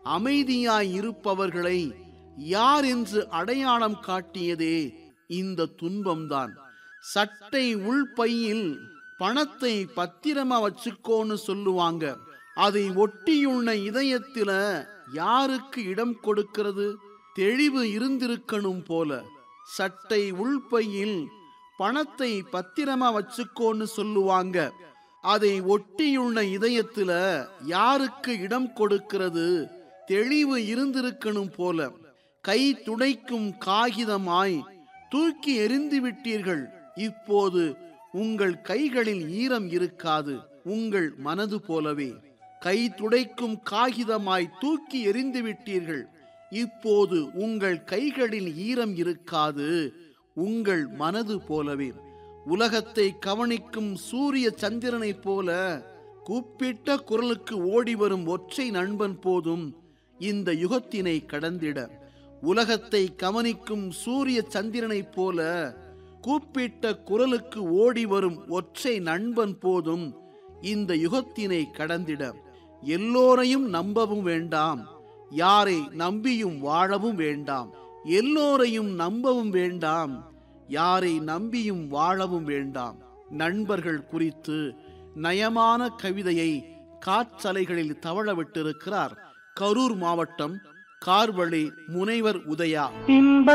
அமைதியாய் இருப்பவர்களை யார் என்று அடையாளம் காட்டியதே இந்த துன்பம்தான் சட்டை உள்பையில் பணத்தை பத்திரமா வச்சுக்கோன்னு சொல்லுவாங்க அதை ஒட்டியுள்ள இதயத்தில யாருக்கு இடம் கொடுக்கிறது தெளிவு இருந்திருக்கணும் போல சட்டை உள்பையில் பணத்தை பத்திரமா வச்சுக்கோன்னு சொல்லுவாங்க அதை ஒட்டியுள்ள இதயத்துல யாருக்கு இடம் கொடுக்கிறது தெளிவு இருந்திருக்கணும் போல கை துடைக்கும் காகிதமாய் தூக்கி எறிந்து விட்டீர்கள் இப்போது உங்கள் கைகளில் ஈரம் இருக்காது உங்கள் மனது போலவே கை துடைக்கும் காகிதமாய் தூக்கி எறிந்து விட்டீர்கள் இப்போது உங்கள் கைகளில் ஈரம் இருக்காது உங்கள் மனது போலவே உலகத்தை கவனிக்கும் சூரிய சந்திரனைப் போல கூப்பிட்ட குரலுக்கு ஓடி வரும் ஒற்றை நண்பன் போதும் இந்த யுகத்தினை கடந்திட உலகத்தை கவனிக்கும் சூரிய சந்திரனைப் போல கூப்பிட்ட குரலுக்கு ஓடி வரும் ஒற்றை நண்பன் போதும் இந்த யுகத்தினை கடந்திட எல்லோரையும் நம்பவும் வேண்டாம் யாரை நம்பியும் வாழவும் வேண்டாம் எல்லோரையும் நம்பவும் வேண்டாம் யாரை நம்பியும் வாழவும் வேண்டாம் நண்பர்கள் குறித்து நயமான கவிதையை காற்றலைகளில் தவழ விட்டிருக்கிறார் கரூர் மாவட்டம் கார்வழி முனைவர் உதயா இன்ப